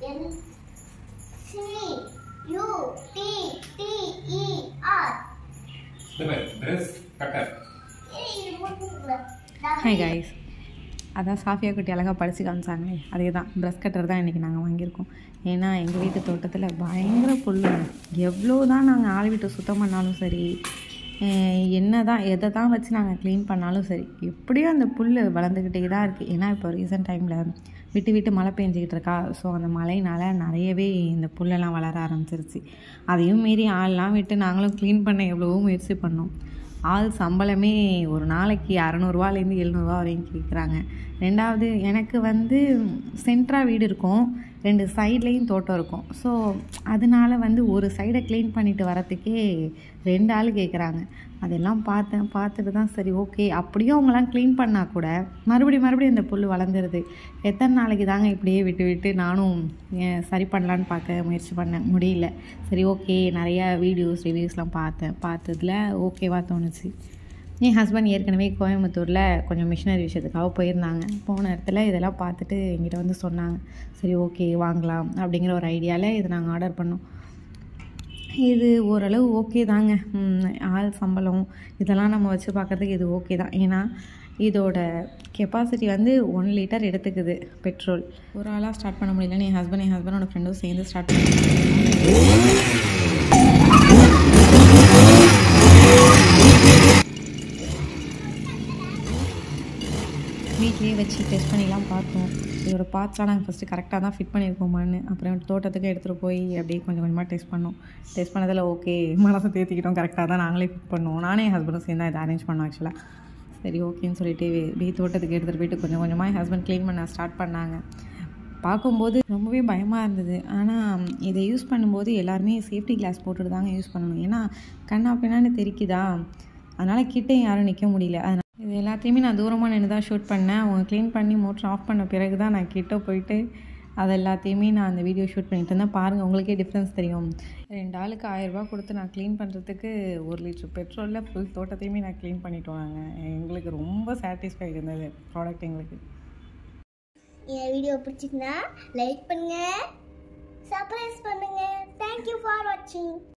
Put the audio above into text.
N C U T T E R. இந்த மாதிரி dress cutter ஏய், இது போட்டுருக்குல. ஹாய் கைஸ் அதான் சாஃபியா குட்டி அழகாக படித்து காமிச்சாங்களே அதே தான் ப்ரஷ் கட்டர் தான் இன்றைக்கி நாங்கள் வாங்கியிருக்கோம் ஏன்னா எங்கள் வீட்டு தோட்டத்தில் பயங்கர புல் எவ்வளோ தான் நாங்கள் ஆள் வீட்டை சுத்தம் பண்ணாலும் சரி அஹ் என்ன தான் எதை தான் வச்சு நாங்கள் க்ளீன் பண்ணாலும் சரி எப்படியும் அந்த புல் வளர்ந்துக்கிட்டே தான் இருக்குது ஏன்னா இப்போ ரீசெண்ட் டைமில் விட்டு விட்டு மழை பெஞ்சிக்கிட்டு இருக்கா ஸோ அந்த மழையினால் நிறையவே இந்த புல்லெல்லாம் வளர ஆரம்பிச்சிருச்சு அதையும் மீறி ஆள்லாம் விட்டு நாங்களும் க்ளீன் பண்ண எவ்வளவோ முயற்சி பண்ணோம் ஆள் சம்பளமே ஒரு நாளைக்கு அறநூறுவாலேருந்து எழுநூறுவா வரையும் கேட்குறாங்க ரெண்டாவது எனக்கு வந்து சென்ட்ரா வீடு இருக்கும் ரெண்டு சைட்லேயும் தோட்டம் இருக்கும் ஸோ அதனால வந்து ஒரு சைடை க்ளீன் பண்ணிட்டு வரத்துக்கே ரெண்டு ஆள் கேட்குறாங்க அதெல்லாம் பார்த்தேன் பார்த்துட்டு தான் சரி ஓகே அப்படியும் அவங்களாம் க்ளீன் பண்ணால் கூட மறுபடியும் மறுபடியும் இந்த புல் வளர்ந்துருது எத்தனை நாளைக்கு தாங்க இப்படியே விட்டு விட்டு நானும் ஏன் சரி பண்ணலான்னு பார்க்க முயற்சி பண்ணேன் முடியல சரி ஓகே நிறையா வீடியோஸ் ரிவ்யூஸ்லாம் பார்த்தேன் பார்த்ததுல ஓகேவா தோணுச்சு என் ஹஸ்பண்ட் ஏற்கனவே கோயம்புத்தூரில் கொஞ்சம் மிஷினரி விஷயத்துக்காக போயிருந்தாங்க போன இடத்துல இதெல்லாம் பார்த்துட்டு எங்கிட்ட வந்து சொன்னாங்க சரி ஓகே வாங்கலாம் அப்படிங்கிற ஒரு ஐடியாவில் இதை நாங்கள் ஆர்டர் பண்ணோம் இது ஓரளவு ஓகே தாங்க ம், ஆள் சம்பளம் இதெல்லாம் நம்ம வச்சு பார்க்கறதுக்கு இது ஓகே தான் ஏன்னா இதோட கெப்பாசிட்டி வந்து ஒன் லிட்டர் எடுத்துக்குது பெட்ரோல் ஒரு ஆளாக ஸ்டார்ட் பண்ண முடியலன்னு என் ஹஸ்பண்ட் என் ஹஸ்பண்டோட ஃப்ரெண்டும் சேர்ந்து ஸ்டார்ட் பண்ணி வீட்லேயே வச்சு டெஸ்ட் பண்ணிலாம் பார்த்தோம் இதோட பார்ட்ஸ்லாம் நாங்கள் ஃபஸ்ட்டு கரெக்டாக தான் ஃபிட் பண்ணியிருக்கோமான்னு அப்புறம் தோட்டத்துக்கு எடுத்துகிட்டு போய் அப்படியே கொஞ்சம் கொஞ்சமாக டெஸ்ட் பண்ணோம் டெஸ்ட் பண்ணதில் ஓகே மனசை தேர்த்திக்கிட்டோம் கரெக்டாக தான் நாங்களே ஃபிட் பண்ணுவோம் நானே என் ஹஸ்பண்டும் சேர்ந்து தான் இதை அரேஞ்ச் பண்ணோம் ஆக்சுவலாக சரி ஓகேன்னு சொல்லிட்டு அப்படியே தோட்டத்துக்கு எடுத்துகிட்டு போயிட்டு கொஞ்சம் கொஞ்சமாக என் ஹஸ்பண்ட் க்ளீன் பண்ண ஸ்டார்ட் பண்ணாங்க பார்க்கும்போது ரொம்பவே பயமாக இருந்தது ஆனால் இதை யூஸ் பண்ணும்போது எல்லாருமே சேஃப்டி கிளாஸ் போட்டுட்டு தாங்க யூஸ் பண்ணணும் ஏன்னா கண்ணா பின்னான்னு தெரிக்குதா அதனால் கிட்டே யாரும் நிற்க முடியல அதனால் இது எல்லாத்தையுமே நான் தூரமாக நின்று தான் ஷூட் பண்ணேன் அவங்க க்ளீன் பண்ணி மோட்டர் ஆஃப் பண்ண பிறகு தான் நான் கிட்ட போயிட்டு அது எல்லாத்தையுமே நான் அந்த வீடியோ ஷூட் பண்ணிட்டு இருந்தேன் பாருங்கள் உங்களுக்கே டிஃப்ரென்ஸ் தெரியும் ரெண்டு ஆளுக்கு ஆயிரரூபா கொடுத்து நான் க்ளீன் பண்ணுறதுக்கு ஒரு லிட்டர் பெட்ரோலில் ஃபுல் தோட்டத்தையுமே நான் க்ளீன் பண்ணிட்டோம் நாங்கள் எங்களுக்கு ரொம்ப சாட்டிஸ்ஃபை இருந்தது ப்ராடக்ட் எங்களுக்கு இந்த வீடியோ பிடிச்சிருந்தா லைக் பண்ணுங்க சர்ப்ரைஸ் பண்ணுங்க தேங்க்யூ ஃபார் வாட்சிங்